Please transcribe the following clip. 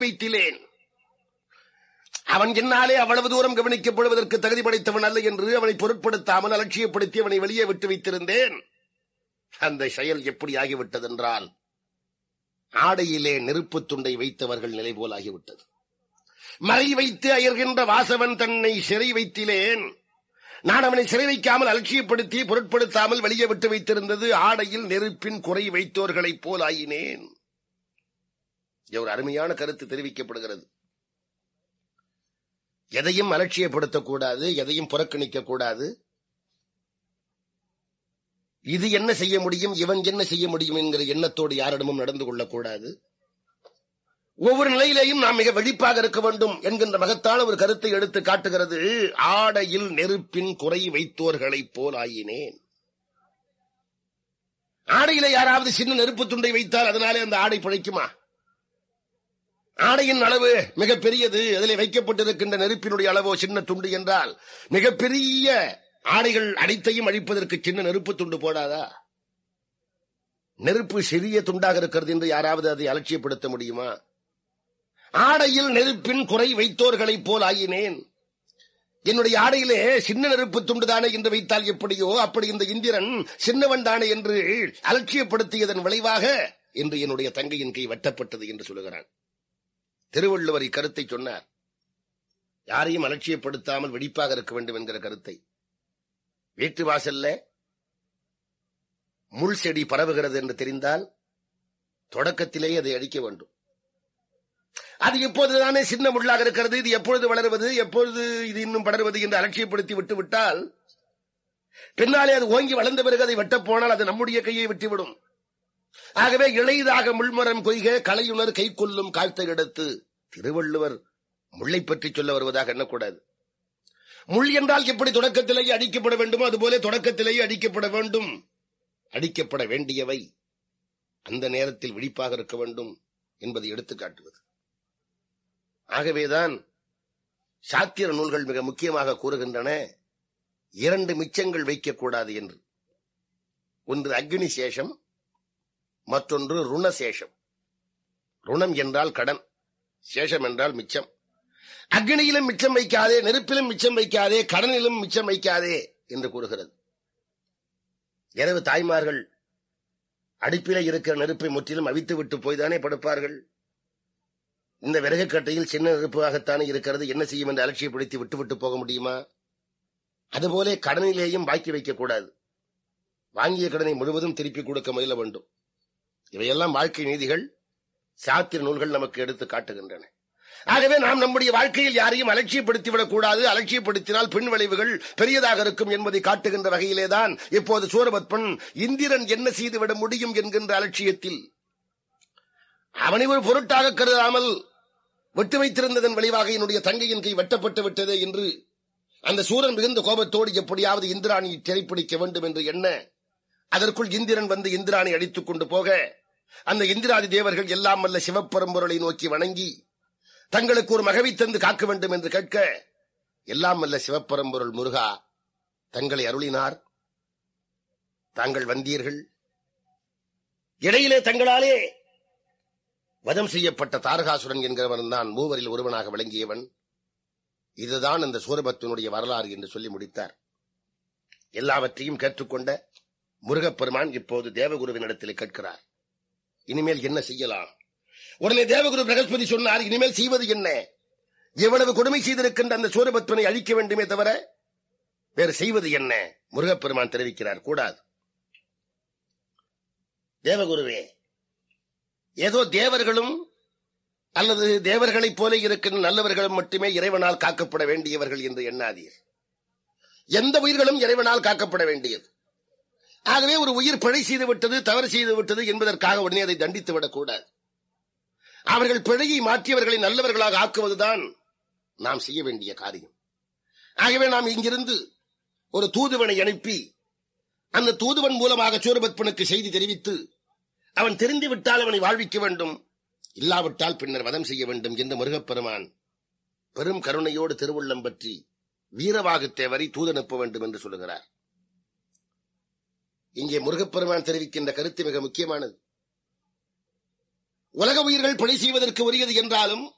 வைத்திலேன் அவன் என்னாலே அவ்வளவு தூரம் கவனிக்கப்படுவதற்கு தகுதி படைத்தவன் அல்ல என்று அவனை பொருட்படுத்தாமல் அலட்சியப்படுத்தி அவனை வெளியே விட்டு வைத்திருந்தேன் அந்த செயல் எப்படி ஆகிவிட்டதென்றால் ஆடையிலே நெருப்புத் துண்டை வைத்தவர்கள் நிலை போலாகிவிட்டது மறை வைத்து அயர்கின்ற வாசவன் தன்னை சிறை வைத்திலேன் நான் அவனை சிறை வைக்காமல் அலட்சியப்படுத்தி பொருட்படுத்தாமல் வெளியே விட்டு வைத்திருந்தது ஆடையில் நெருப்பின் குறை வைத்தோர்களைப் போல் ஆயினேன் இங்க ஒரு அருமையான கருத்து தெரிவிக்கப்படுகிறது எதையும் அலட்சியப்படுத்தக்கூடாது எதையும் புறக்கணிக்க கூடாது இது என்ன செய்ய முடியும் இவன் என்ன செய்ய முடியும் என்கிற எண்ணத்தோடு யாரிடமும் நடந்து கொள்ளக்கூடாது ஒவ்வொரு நிலையிலேயும் நாம் மிக வெடிப்பாக இருக்க வேண்டும் என்கின்ற மகத்தான ஒரு கருத்தை எடுத்து காட்டுகிறது ஆடையில் நெருப்பின் குறை வைத்தோர்களைப் போல் ஆயினேன் ஆடையில யாராவது சின்ன நெருப்பு துண்டை வைத்தால் அதனாலே அந்த ஆடை பிழைக்குமா ஆடையின் அளவு மிக பெரியது அதில் வைக்கப்பட்டிருக்கின்ற நெருப்பினுடைய அளவோ சின்ன துண்டு என்றால் மிகப்பெரிய ஆடைகள் அனைத்தையும் அழிப்பதற்கு சின்ன நெருப்பு துண்டு போடாதா நெருப்பு சிறிய துண்டாக இருக்கிறது என்று யாராவது அதை அலட்சியப்படுத்த முடியுமா ஆடையில் நெருப்பின் குறை வைத்தோர்களைப் போல் ஆயினேன் என்னுடைய ஆடையிலே சின்ன நெருப்பு துண்டுதானே என்று வைத்தால் எப்படியோ அப்படி இந்த இந்திரன் சின்னவன் தானே என்று அலட்சியப்படுத்தியதன் விளைவாக என்று என்னுடைய தங்கையின் கை வெட்டப்பட்டது என்று சொல்லுகிறான் திருவள்ளுவர் இக்கருத்தை சொன்னார் யாரையும் அலட்சியப்படுத்தாமல் வெடிப்பாக இருக்க வேண்டும் என்கிற கருத்தை வீட்டு வாசல்ல முள் செடி பரவுகிறது என்று தெரிந்தால் தொடக்கத்திலேயே அதை அடிக்க வேண்டும் அது எப்போதுதானே சின்ன முள்ளாக இருக்கிறது இது எப்பொழுது வளருவது எப்பொழுது இது இன்னும் படருவது என்று அலட்சியப்படுத்தி விட்டு விட்டால் பின்னாலே அது ஓங்கி வளர்ந்த பிறகு அதை வெட்டப் போனால் அது நம்முடைய கையை விட்டுவிடும் ஆகவே இளையதாக முள்மரம் கொய்க கலையுணர் கை கொள்ளும் காய்த்த எடுத்து திருவள்ளுவர் முள்ளை பற்றி சொல்ல வருவதாக எண்ணக்கூடாது முள் என்றால் எப்படி தொடக்கத்திலேயே அடிக்கப்பட வேண்டுமோ அதுபோல தொடக்கத்திலேயே அடிக்கப்பட வேண்டும் அடிக்கப்பட வேண்டியவை அந்த நேரத்தில் விழிப்பாக இருக்க வேண்டும் என்பதை எடுத்து காட்டுவது ஆகவேதான் சாத்திர நூல்கள் மிக முக்கியமாக கூறுகின்றன இரண்டு மிச்சங்கள் வைக்கக்கூடாது என்று ஒன்று அக்னி சேஷம் மற்றொன்று ருணசேஷம் ருணம் என்றால் கடன் சேஷம் என்றால் மிச்சம் அக்னியிலும் மிச்சம் வைக்காதே நெருப்பிலும் மிச்சம் வைக்காதே கடனிலும் மிச்சம் வைக்காதே என்று கூறுகிறது இரவு தாய்மார்கள் அடுப்பிலே இருக்கிற நெருப்பை முற்றிலும் அவித்து விட்டு போய்தானே படுப்பார்கள் இந்த விறகு கட்டையில் சின்ன நெருப்பாகத்தானே இருக்கிறது என்ன செய்யும் என்று அலட்சியப்படுத்தி விட்டு விட்டு போக முடியுமா அதுபோல கடனிலேயும் பாக்கி வைக்கக்கூடாது வாங்கிய கடனை முழுவதும் திருப்பி கொடுக்க முயல வேண்டும் இவையெல்லாம் வாழ்க்கை நீதிகள் சாத்திர நூல்கள் நமக்கு எடுத்து காட்டுகின்றன ஆகவே நாம் நம்முடைய வாழ்க்கையில் யாரையும் அலட்சியப்படுத்தி விடக்கூடாது அலட்சியப்படுத்தினால் பின் விளைவுகள் பெரியதாக இருக்கும் என்பதை காட்டுகின்ற வகையிலேதான் இப்போது சூரபத்மன் இந்திரன் என்ன செய்துவிட முடியும் என்கின்ற அலட்சியத்தில் அவனை ஒரு பொருட்டாக கருதாமல் விட்டு வைத்திருந்ததன் விளைவாக என்னுடைய தங்கையின் கை வெட்டப்பட்டு விட்டதே என்று அந்த சூரன் மிகுந்த கோபத்தோடு எப்படியாவது இந்திராணியை திரைப்பிடிக்க வேண்டும் என்று எண்ண அதற்குள் இந்திரன் வந்து இந்திராணி அடித்துக் கொண்டு போக அந்த இந்திராதி தேவர்கள் எல்லாம் வல்ல சிவப்பரம்பொருளை நோக்கி வணங்கி தங்களுக்கு ஒரு மகவை தந்து காக்க வேண்டும் என்று கேட்க எல்லாம் வல்ல சிவப்பரம்பொருள் முருகா தங்களை அருளினார் தாங்கள் வந்தீர்கள் இடையிலே தங்களாலே வதம் செய்யப்பட்ட தாரகாசுரன் என்கிறவன் தான் மூவரில் ஒருவனாக விளங்கியவன் இதுதான் அந்த சூரபத்தினுடைய வரலாறு என்று சொல்லி முடித்தார் எல்லாவற்றையும் கேட்டுக்கொண்ட முருகப்பெருமான் இப்போது தேவகுருவினிடத்தில் கேட்கிறார் இனிமேல் என்ன செய்யலாம் உடனே தேவகுரு பிரகஸ்பதி சொன்னார் இனிமேல் செய்வது என்ன எவ்வளவு கொடுமை செய்திருக்கின்ற அந்த சூரபத்மனை அழிக்க வேண்டுமே தவிர வேறு செய்வது என்ன முருகப்பெருமான் தெரிவிக்கிறார் கூடாது தேவகுருவே ஏதோ தேவர்களும் அல்லது தேவர்களைப் போல இருக்கின்ற நல்லவர்களும் மட்டுமே இறைவனால் காக்கப்பட வேண்டியவர்கள் என்று எண்ணாதீர் எந்த உயிர்களும் இறைவனால் காக்கப்பட வேண்டியது ஆகவே ஒரு உயிர் பிழை செய்து விட்டது தவறு செய்து விட்டது என்பதற்காக உடனே அதை தண்டித்து விடக்கூடாது அவர்கள் பிழையை மாற்றியவர்களை நல்லவர்களாக ஆக்குவதுதான் நாம் செய்ய வேண்டிய காரியம் ஆகவே நாம் இங்கிருந்து ஒரு தூதுவனை அனுப்பி அந்த தூதுவன் மூலமாக சூரபத்மனுக்கு செய்தி தெரிவித்து அவன் தெரிந்து விட்டால் அவனை வாழ்விக்க வேண்டும் இல்லாவிட்டால் பின்னர் வதம் செய்ய வேண்டும் என்று முருகப்பெருமான் பெரும் கருணையோடு திருவுள்ளம் பற்றி வீரவாகுத்தேவரை தூதனுப்ப வேண்டும் என்று சொல்லுகிறார் இங்கே முருகப்பெருமான் தெரிவிக்கின்ற கருத்து மிக முக்கியமானது உலக உயிர்கள் பழி செய்வதற்கு உரியது என்றாலும்